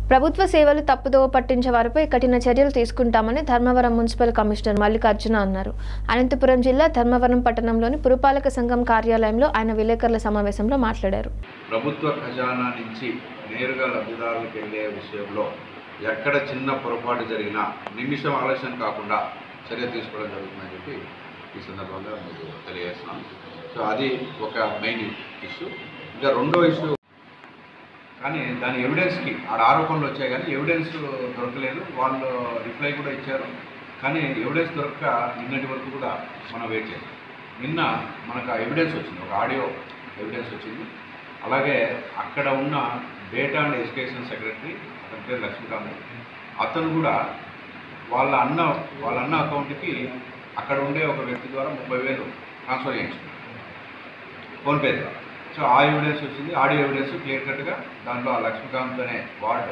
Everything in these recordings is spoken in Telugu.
ప్రభుత్వ సేవలు తప్పుదోవ పట్టించే వారిపై కఠిన చర్యలు తీసుకుంటామని ధర్మవరం మున్సిపల్ కమిషనర్ మల్లికార్జున అన్నారు అనంతపురం జిల్లా ధర్మవరం పట్టణంలోని పురపాలక సంఘం కార్యాలయంలో ఆయన విలేకరుల సమావేశంలో మాట్లాడారు ప్రభుత్వ ఖజానా నుంచి నేరుగా లబ్ధిదారులకు వెళ్ళే విషయంలో ఎక్కడ చిన్న పొరపాటు జరిగినా నిమిషం ఆలస్యం కాకుండా చర్య తీసుకోవడం జరుగుతుందని చెప్పి ఈ సందర్భంగా మీకు తెలియజేస్తున్నాను సో అది ఒక మెయిన్ ఇష్యూ ఇంకా రెండో ఇష్యూ కానీ దాని ఎవిడెన్స్కి ఆడ ఆరోపణలు వచ్చాయి కానీ ఎవిడెన్స్ దొరకలేదు వాళ్ళు రిప్లై కూడా ఇచ్చారు కానీ ఎవిడెన్స్ దొరక్క నిన్నటి వరకు కూడా మనం వెయిట్ చేసాం నిన్న మనకు ఆ ఎవిడెన్స్ వచ్చింది ఒక ఆడియో ఎవిడెన్స్ వచ్చింది అలాగే అక్కడ ఉన్న డేటా అండ్ ఎడ్యుకేషన్ సెక్రటరీ అతని పేరు లక్ష్మీకాంత్ అతను కూడా వాళ్ళ అన్న వాళ్ళ అన్న అకౌంట్కి అక్కడ ఉండే ఒక వ్యక్తి ద్వారా ముప్పై వేలు ట్రాన్స్ఫర్ చేయించుకున్నాడు ఫోన్పే ద్వారా సో ఆ ఎవిడెన్స్ వచ్చింది ఆడియో ఎవిడెన్స్ క్లియర్ కట్గా దాంట్లో ఆ లక్ష్మీకాంత్ అనే ward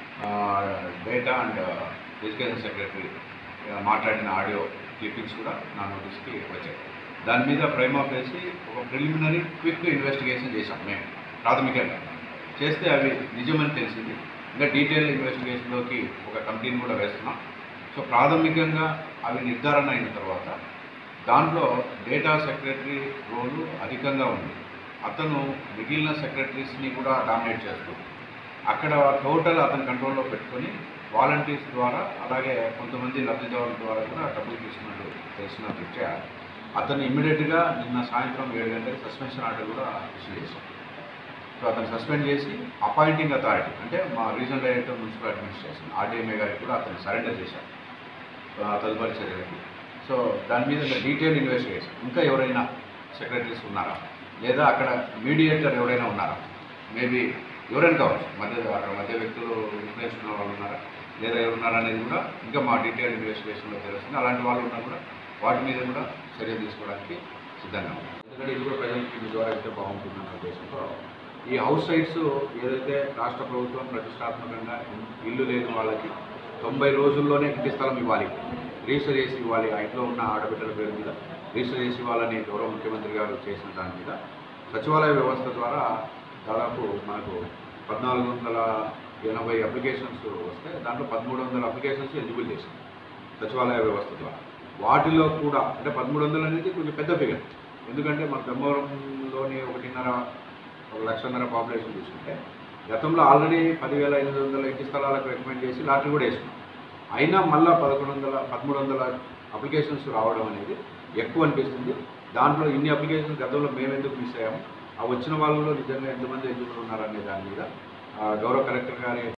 data and education secretary మాట్లాడిన ఆడియో క్లిప్పింగ్స్ కూడా నా నోటీస్కి వచ్చాయి దాని మీద ప్రైమ్ ఆఫ్ వేసి ఒక ప్రిలిమినరీ క్విక్ ఇన్వెస్టిగేషన్ చేశాం మేము ప్రాథమికంగా చేస్తే అవి నిజమని తెలిసింది ఇంకా డీటెయిల్ ఇన్వెస్టిగేషన్లోకి ఒక కమిటీని కూడా వేస్తున్నాం సో ప్రాథమికంగా అవి నిర్ధారణ అయిన తర్వాత దాంట్లో డేటా సెక్రటరీ రోలు అధికంగా ఉంది అతను మిగిలిన సెక్రటరీస్ని కూడా డామినేట్ చేస్తూ అక్కడ టోటల్ అతని కంట్రోల్లో పెట్టుకొని వాలంటీర్స్ ద్వారా అలాగే కొంతమంది లబ్ధిదారుల ద్వారా కూడా డబ్బులు తీసుకున్నట్టు తెలిసిన దృష్ట్యా అతను ఇమ్మీడియట్గా నిన్న సాయంత్రం ఏడు గంటలకు సస్పెన్షన్ ఆర్డర్ కూడా ఇష్యూ చేశాం సో అతను సస్పెండ్ చేసి అపాయింటింగ్ అథారిటీ అంటే మా regional director municipal administration RDMA గారికి కూడా అతను సరెండర్ చేశాం ఆ తదుపరి చర్యలకి సో దాని మీద డీటెయిల్ ఇన్వెస్టిగేషన్ ఇంకా ఎవరైనా సెక్రటరీస్ ఉన్నారా లేదా అక్కడ మీడియేటర్ ఎవరైనా ఉన్నారా మేబీ ఎవరైనా కావచ్చు మధ్య అక్కడ మధ్య వ్యక్తులు ఇన్ఫ్లుయెన్స్ ఉన్న వాళ్ళు ఉన్నారా లేదా ఎవరున్నారా అనేది కూడా ఇంకా మా డీటెయిల్ ఇన్వెస్టిగేషన్లో తెలుస్తుంది అలాంటి వాళ్ళు ఉన్నా కూడా వాటి మీద కూడా చర్యలు తీసుకోవడానికి సిద్ధంగా ఉన్నాం ఎందుకంటే ఇది కూడా ప్రజలకి మీ ద్వారా అయితే బాగుంటుందన్న ఉద్దేశంతో ఈ హౌస్ సైట్స్ ఏదైతే రాష్ట్ర ప్రభుత్వం ప్రతిష్టాత్మకంగా ఇల్లు లేని వాళ్ళకి తొంభై రోజుల్లోనే ఇంటి స్థలం ఇవ్వాలి రిజిస్టర్ చేసి ఇవ్వాలి ఆ ఇంట్లో ఉన్న ఆడబిడ్డల పేరు మీద రిజిస్టర్ చేసి ఇవ్వాలని గౌరవ ముఖ్యమంత్రి గారు చేసిన దాని మీద సచివాలయ వ్యవస్థ ద్వారా దాదాపు మనకు పద్నాలుగు వందల ఎనభై అప్లికేషన్స్ వస్తే దాంట్లో పదమూడు వందల అప్లికేషన్స్ ఎలిజిబుల్ చేసింది సచివాలయ వ్యవస్థ ద్వారా వాటిలో కూడా అంటే పదమూడు వందలు అనేది కొంచెం పెద్ద ఫిగర్ ఎందుకంటే మన ధర్మవరంలోని ఒకటిన్నర ఒక లక్షన్నర పాపులేషన్ చూసుకుంటే గతంలో ఆల్రెడీ పదివేల ఎనిమిది వందల ఇంటి స్థలాలకు రికమెండ్ చేసి లాటరీ కూడా వేసుకున్నాం అయినా మళ్ళీ పదకొండు వందల పదమూడు వందల అప్లికేషన్స్ రావడం అనేది ఎక్కువ అనిపిస్తుంది దాంట్లో ఇన్ని అప్లికేషన్స్ గతంలో మేము ఎందుకు మిస్ అయ్యాము ఆ వచ్చిన వాళ్ళలో నిజంగా ఎంతమంది ఎలిజిబుల్ ఉన్నారనే దాని మీద ఆ, గౌరవ కలెక్టర్ గారి